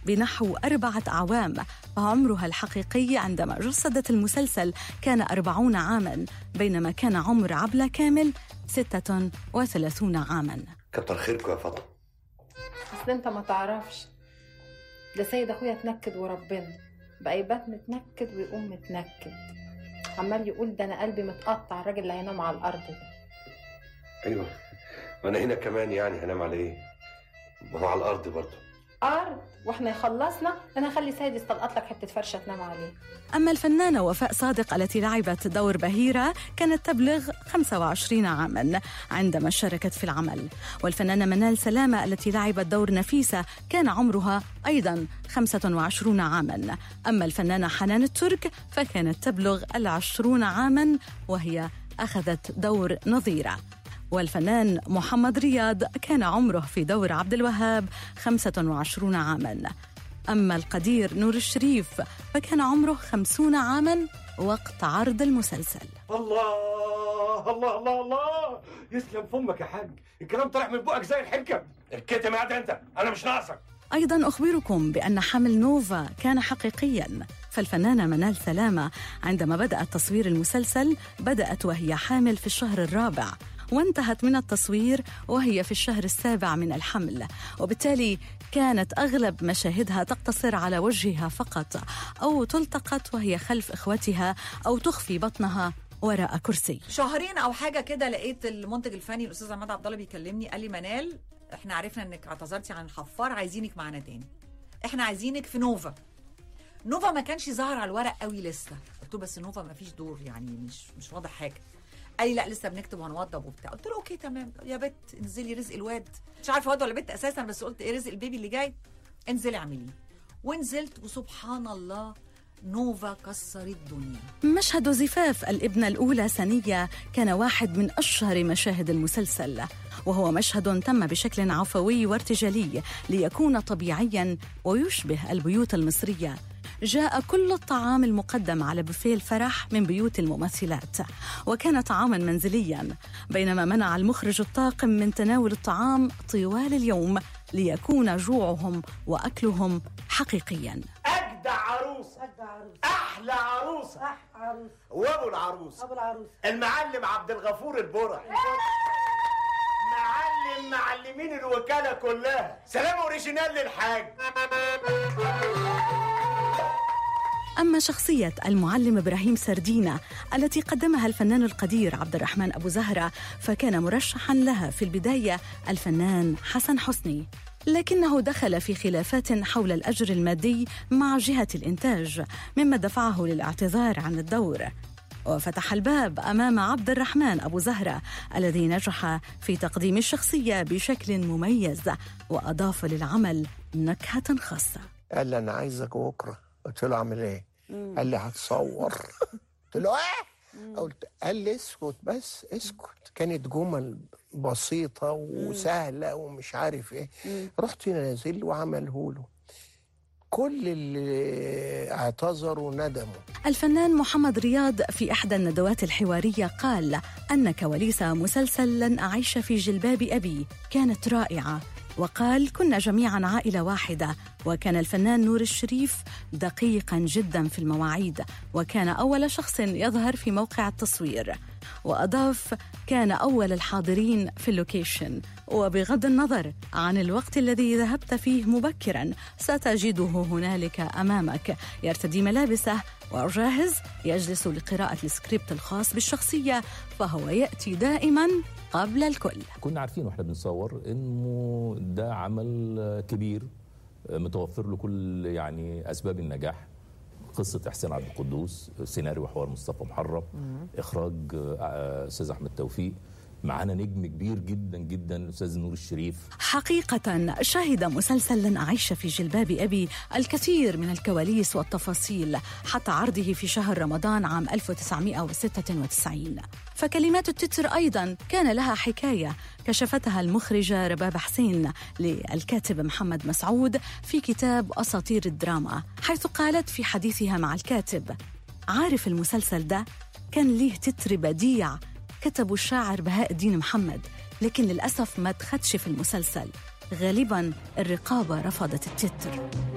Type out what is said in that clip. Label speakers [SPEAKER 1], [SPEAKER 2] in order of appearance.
[SPEAKER 1] بنحو أربعة أعوام فعمرها الحقيقي عندما جسدت المسلسل كان أربعون عاما بينما كان عمر عبلة كامل ستة وثلاثون عاما
[SPEAKER 2] كتر خيركم يا فاطمه
[SPEAKER 3] اصل انت ما تعرفش ده سيد اخويا اتنكد وربنا بقى يبات متنكد ويقوم متنكد عمال يقول ده انا قلبي متقطع الراجل اللي هينام على الارض ده
[SPEAKER 2] ايوه وانا هنا كمان يعني هنام على ايه ما هو على الارض برضه
[SPEAKER 3] ارض واحنا يخلصنا انا هخلي سيد يستلقط لك حته فرشه تنام عليه
[SPEAKER 1] أما الفنانة وفاء صادق التي لعبت دور بهيرة كانت تبلغ 25 عاما عندما شاركت في العمل والفنانة منال سلامة التي لعبت دور نفيسة كان عمرها أيضا 25 عاما أما الفنانة حنان الترك فكانت تبلغ العشرون عاما وهي أخذت دور نظيرة والفنان محمد رياض كان عمره في دور عبد الوهاب 25 عاما أما القدير نور الشريف فكان عمره 50 عاما وقت عرض المسلسل
[SPEAKER 4] الله الله الله الله يسلم فمك يا حاج الكلام طالع من بقك زي الحكم الكتم قاعد انت انا مش ناقصك
[SPEAKER 1] أيضا أخبركم بأن حمل نوفا كان حقيقيا فالفنانة منال سلامة عندما بدأت تصوير المسلسل بدأت وهي حامل في الشهر الرابع وانتهت من التصوير وهي في الشهر السابع من الحمل وبالتالي كانت أغلب مشاهدها تقتصر على وجهها فقط أو تلتقط وهي خلف إخوتها أو تخفي بطنها وراء كرسي
[SPEAKER 5] شهرين او حاجه كده لقيت المنتج الفني الاستاذ عماد عبد الله بيكلمني قال لي منال احنا عرفنا انك اعتذرتي عن الحفار عايزينك معانا تاني احنا عايزينك في نوفا نوفا ما كانش ظاهر على الورق قوي لسه قلت له بس نوفا ما فيش دور يعني مش مش واضح حاجه قال لي لا لسه بنكتب وهنوضب وبتاع قلت له اوكي تمام يا بت انزلي رزق الواد مش عارفه واد ولا بنت اساسا بس قلت ايه رزق البيبي اللي جاي انزلي اعمليه ونزلت وسبحان الله نوفا كسر الدنيا
[SPEAKER 1] مشهد زفاف الابنة الأولى سنية كان واحد من أشهر مشاهد المسلسل وهو مشهد تم بشكل عفوي وارتجالي ليكون طبيعيا ويشبه البيوت المصرية جاء كل الطعام المقدم على بوفيه الفرح من بيوت الممثلات وكان طعاما منزليا بينما منع المخرج الطاقم من تناول الطعام طوال اليوم ليكون جوعهم واكلهم حقيقيا
[SPEAKER 4] اجدع عروسه
[SPEAKER 6] أجدع عروس
[SPEAKER 4] احلى عروسه
[SPEAKER 6] أح عروس
[SPEAKER 4] وابو العروسه
[SPEAKER 6] أبو العروس
[SPEAKER 4] المعلم عبد الغفور البرع معلم معلمين الوكاله كلها سلام اوريجينال للحاج
[SPEAKER 1] أما شخصية المعلم إبراهيم سردينة التي قدمها الفنان القدير عبد الرحمن أبو زهرة فكان مرشحا لها في البداية الفنان حسن حسني لكنه دخل في خلافات حول الأجر المادي مع جهة الإنتاج مما دفعه للاعتذار عن الدور وفتح الباب أمام عبد الرحمن أبو زهرة الذي نجح في تقديم الشخصية بشكل مميز وأضاف للعمل نكهة خاصة
[SPEAKER 7] قال لي انا عايزك بكره قلت له اعمل ايه قال لي هتصور قلت له ايه قلت قال لي اسكت بس اسكت كانت جمل بسيطه وسهله ومش عارف ايه رحت نازل وعمله له كل اللي اعتذروا ندموا
[SPEAKER 1] الفنان محمد رياض في إحدى الندوات الحوارية قال أن كواليس مسلسل لن أعيش في جلباب أبي كانت رائعة وقال كنا جميعا عائلة واحدة وكان الفنان نور الشريف دقيقا جدا في المواعيد وكان أول شخص يظهر في موقع التصوير وأضاف كان أول الحاضرين في اللوكيشن وبغض النظر عن الوقت الذي ذهبت فيه مبكرا ستجده هنالك أمامك يرتدي ملابسه وجاهز يجلس لقراءة السكريبت الخاص بالشخصية فهو يأتي دائما قبل الكل
[SPEAKER 8] كنا عارفين واحنا بنصور انه ده عمل كبير متوفر له كل يعني اسباب النجاح قصه احسان عبد القدوس سيناريو وحوار مصطفى محرم اخراج آه، استاذ احمد توفيق معانا نجم كبير جدا جدا الاستاذ نور الشريف
[SPEAKER 1] حقيقة شهد مسلسل لن أعيش في جلباب أبي الكثير من الكواليس والتفاصيل حتى عرضه في شهر رمضان عام 1996 فكلمات التتر أيضا كان لها حكاية كشفتها المخرجة رباب حسين للكاتب محمد مسعود في كتاب أساطير الدراما حيث قالت في حديثها مع الكاتب عارف المسلسل ده كان ليه تتر بديع كتبه الشاعر بهاء الدين محمد لكن للأسف ما تخدش في المسلسل غالبا الرقابة رفضت التتر